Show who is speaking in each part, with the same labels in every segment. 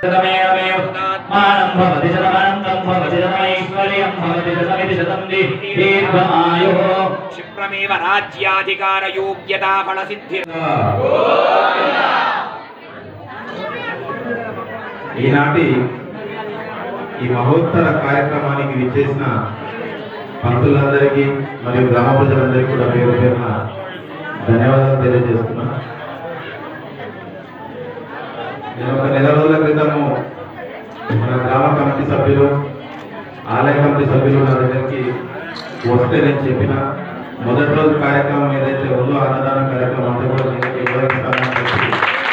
Speaker 1: మానం భవతి శతమనంతం భవతి శతమైశ్వర్యం భవతి శతమితి శతం దీర్ఘమాయో
Speaker 2: క్షిప్రమేవ రాజ్యాధికార యోగ్యతా ఫల సిద్ధి
Speaker 3: ఈనాటి ఈ మహోత్తర కార్యక్రమానికి విచ్చేసిన పంతులందరికీ మరియు గ్రామ ప్రజలందరికీ కూడా పేరు పేరున ధన్యవాదాలు తెలియజేస్తున్నా నేను ఒక నెల రోజుల క్రితము మన గ్రామ కమిటీ సభ్యులు ఆలయ కమిటీ సభ్యులు నా దగ్గరికి వస్తే నేను చెప్పిన మొదటి రోజు కార్యక్రమం ఏదైతే ఉందో అన్నదాన కార్యక్రమం అంతా కూడా నేను నిర్వహిస్తానని చెప్పి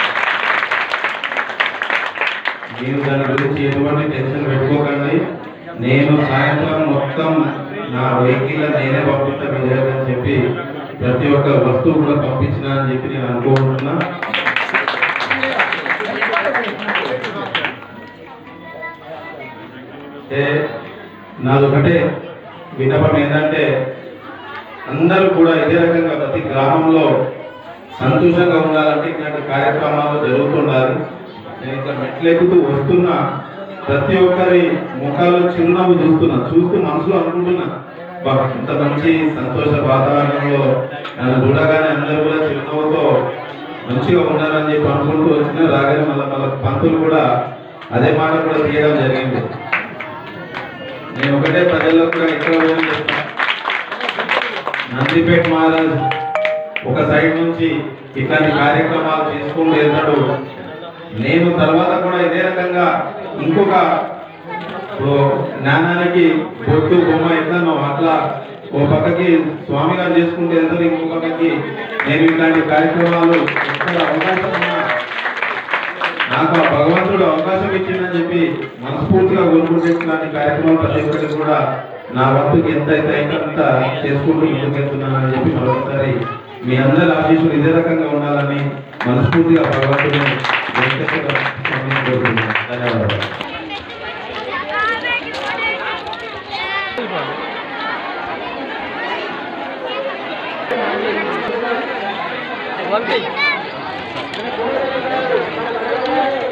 Speaker 3: మీరు దాని గురించి ఎటువంటి టెన్షన్ పెట్టుకోకండి నేను సాయంత్రం మొత్తం నా వెహికల్ నేనే పంపిస్తా మీ దగ్గర అని చెప్పి ప్రతి ఒక్క వస్తువు కూడా పంపించిన అని చెప్పి నేను అనుకుంటున్నా అంటే నాదొకటే విన్నపం ఏంటంటే అందరూ కూడా ఇదే రకంగా ప్రతి గ్రామంలో సంతోషంగా ఉండాలంటే ఇట్లాంటి కార్యక్రమాలు జరుగుతుండాలి నేను ఇట్లా మెట్లెక్కుతూ వస్తున్నా ప్రతి ఒక్కరి ముఖాల్లో చిరునవ్వు చూస్తున్నా చూస్తూ మనసులో అనుకుంటున్నా బా ఇంత మంచి సంతోష వాతావరణంలో నన్ను చూడగానే అందరూ కూడా చిరునవ్వుతో మంచిగా ఉండాలని చెప్పి అనుకుంటూ వచ్చిన రాగానే మళ్ళీ మళ్ళీ పంతులు కూడా అదే మాట కూడా తీయడం జరిగింది నేను ఒకటే ప్రజల్లో కూడా ఎక్కువ విషయం చెప్తాను నందిపేట్ మహారాజ్ ఒక సైడ్ నుంచి ఇట్లాంటి కార్యక్రమాలు చేసుకుంటూ వెళ్తాడు నేను తర్వాత కూడా ఇదే రకంగా ఇంకొక ఇప్పుడు జ్ఞానానికి బొట్టు బొమ్మ ఎట్లనో అట్లా ఓ పక్కకి స్వామి గారు చేసుకుంటూ వెళ్తారు ఇంకో పక్కకి నేను ఇట్లాంటి కార్యక్రమాలు ఎక్కడ అవకాశం ఉన్నా నాకు ఆ భగవంతుడు అవకాశం ఇచ్చిందని చెప్పి మనస్ఫూర్తిగా కోరుకుంటే ఇట్లాంటి కార్యక్రమాలు ప్రతి ఒక్కరికి కూడా నా వంతుకి ఎంత అయితే అయితే అంత చేసుకుంటూ ముందుకెళ్తున్నానని చెప్పి మరొకసారి మీ అందరి ఆశీస్సులు ఇదే రకంగా ఉండాలని మనస్ఫూర్తిగా భగవంతుని వెంకటేశ్వర స్వామిని కోరుకుంటున్నాను ధన్యవాదాలు
Speaker 4: One thing.